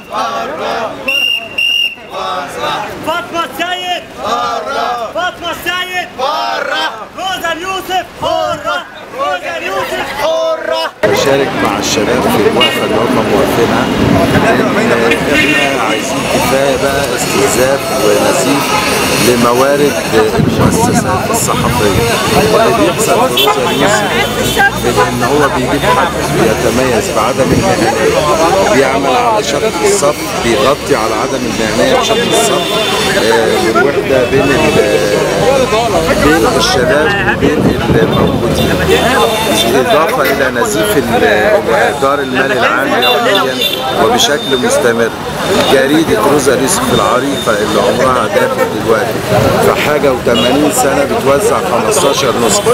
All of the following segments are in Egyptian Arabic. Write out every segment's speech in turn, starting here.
فاطمة السيد فاطمة السيد روزا اليوسف حرة روزا اليوسف بشارك مع الشباب في الوقفه اللي هم موقفينها لان احنا عايزين كفايه بقى استنزاف ونزيف لموارد المؤسسات الصحفيه واللي بيحصل في روزا اليوسف بان هو بيجيب حد بيتميز بعدم المهنيه وبيعمل على شكل الصف بيغطي على عدم المهنيه بشكل الصف آه، والوحده بين ال- بين الشباب وبين الموجودين بالإضافة إلى نزيف ال- إهدار المال العام يوميا وبشكل مستمر جريدة روزا اليوسف العريقة اللي عمرها داخل دلوقتي في حاجة و80 سنة بتوزع 15 نسخة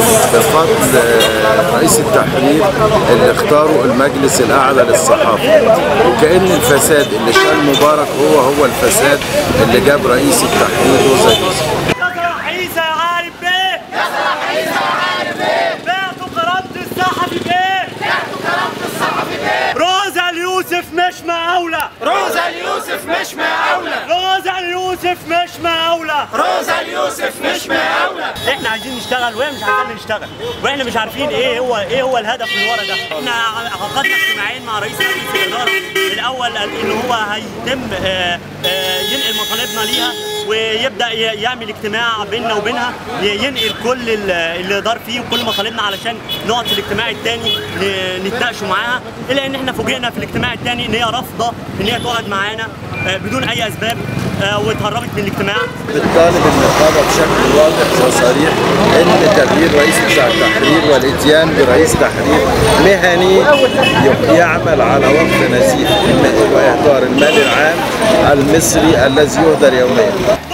بفضل آه، رئيس التحرير اللي اختاره المجلس الأعلى للصحافة وكأن الفساد اللي شال مبارك هو هو الفساد اللي جاب رئيس التحرير روزا اليوسف يسرح عيسى يا عارف بيه يسرح عيسى يا عارف بيه بعتوا كرامة الصحفي بيه بعتوا كرامة الصحفي بيه روزا اليوسف مش مقاولة روزا اليوسف مش مقاولة روزا اليوسف مش مقاولة روزا اليوسف مش مقاولة احنا عايزين نشتغل وهي مش عايزانا نشتغل واحنا مش عارفين ايه هو ايه هو الهدف من ورا ده احنا عقدنا اجتماعين مع رئيس مجلس الاداره الاول قال ان هو هيتم آه، آه، ينقل مطالبنا ليها ويبدا ي- يعمل اجتماع بيننا وبينها ي- ينقل كل ال- اللي دار فيه وكل مطالبنا علشان نقعد في الاجتماع الثاني نتناقشوا معاها الا ان احنا فوجئنا في الاجتماع الثاني ان هي رافضه ان هي تقعد معانا آه، بدون اي اسباب آه، واتهربت من الاجتماع بتطالب النقابه بشكل واضح وصريح ان تغيير رئيس بتاع التحرير والاتيان برئيس تحرير مهني ي- يعمل على وقف نزيف الم- واهدار المال العام المصري الذي يهدر يوميا